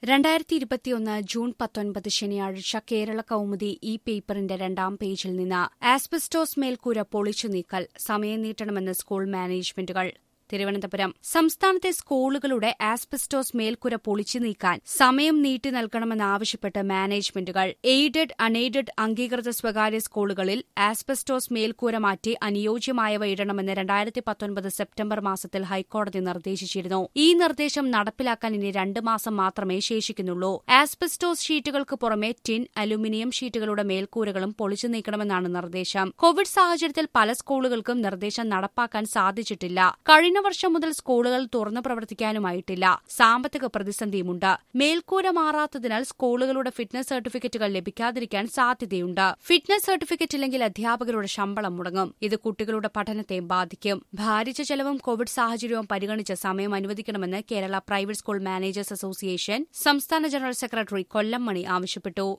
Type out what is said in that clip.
രണ്ടായിരത്തി ഇരുപത്തിയൊന്ന് ജൂൺ പത്തൊൻപത് ശനിയാഴ്ച കേരള കൗമുദി ഈ പേപ്പറിന്റെ രണ്ടാം പേജിൽ നിന്ന് ആസ്ബസ്റ്റോസ് മേൽക്കൂര പൊളിച്ചു നീക്കൽ സമയം നീട്ടണമെന്ന് സ്കൂൾ മാനേജ്മെന്റുകൾ തിരുവനന്തപുരം സംസ്ഥാനത്തെ സ്കൂളുകളുടെ ആസ്ബസ്റ്റോസ് മേൽക്കുര പൊളിച്ചു നീക്കാൻ സമയം നീട്ടി നൽകണമെന്നാവശ്യപ്പെട്ട് മാനേജ്മെന്റുകൾ എയ്ഡഡ് അൺഎയ്ഡഡ് അംഗീകൃത സ്വകാര്യ സ്കൂളുകളിൽ ആസ്ബസ്റ്റോസ് മേൽക്കൂര മാറ്റി അനുയോജ്യമായവ ഇടണമെന്ന് രണ്ടായിരത്തി പത്തൊൻപത് സെപ്റ്റംബർ മാസത്തിൽ ഹൈക്കോടതി നിർദ്ദേശിച്ചിരുന്നു ഈ നിർദ്ദേശം നടപ്പിലാക്കാൻ ഇനി രണ്ട് മാസം മാത്രമേ ശേഷിക്കുന്നുള്ളൂ ആസ്ബസ്റ്റോസ് ഷീറ്റുകൾക്ക് പുറമെ ടിൻ അലുമിനിയം ഷീറ്റുകളുടെ മേൽക്കൂരകളും പൊളിച്ചു നീക്കണമെന്നാണ് നിർദ്ദേശം കോവിഡ് സാഹചര്യത്തിൽ പല സ്കൂളുകൾക്കും നിർദ്ദേശം നടപ്പാക്കാൻ സാധിച്ചിട്ടില്ല കഴിഞ്ഞ വർഷം മുതൽ സ്കൂളുകൾ തുറന്നു പ്രവർത്തിക്കാനുമായിട്ടില്ല സാമ്പത്തിക പ്രതിസന്ധിയുമുണ്ട് മേൽക്കൂര മാറാത്തതിനാൽ സ്കൂളുകളുടെ ഫിറ്റ്നസ് സർട്ടിഫിക്കറ്റുകൾ ലഭിക്കാതിരിക്കാൻ സാധ്യതയുണ്ട് ഫിറ്റ്നസ് സർട്ടിഫിക്കറ്റ് ഇല്ലെങ്കിൽ അധ്യാപകരുടെ ശമ്പളം മുടങ്ങും ഇത് കുട്ടികളുടെ പഠനത്തെ ബാധിക്കും ഭാരിച്ച ചെലവും കോവിഡ് സാഹചര്യവും പരിഗണിച്ച് സമയം അനുവദിക്കണമെന്ന് Kerala private school managers association സംസ്ഥാന ജനറൽ സെക്രട്ടറി കൊല്ലം മണി ആവശ്യപ്പെട്ടു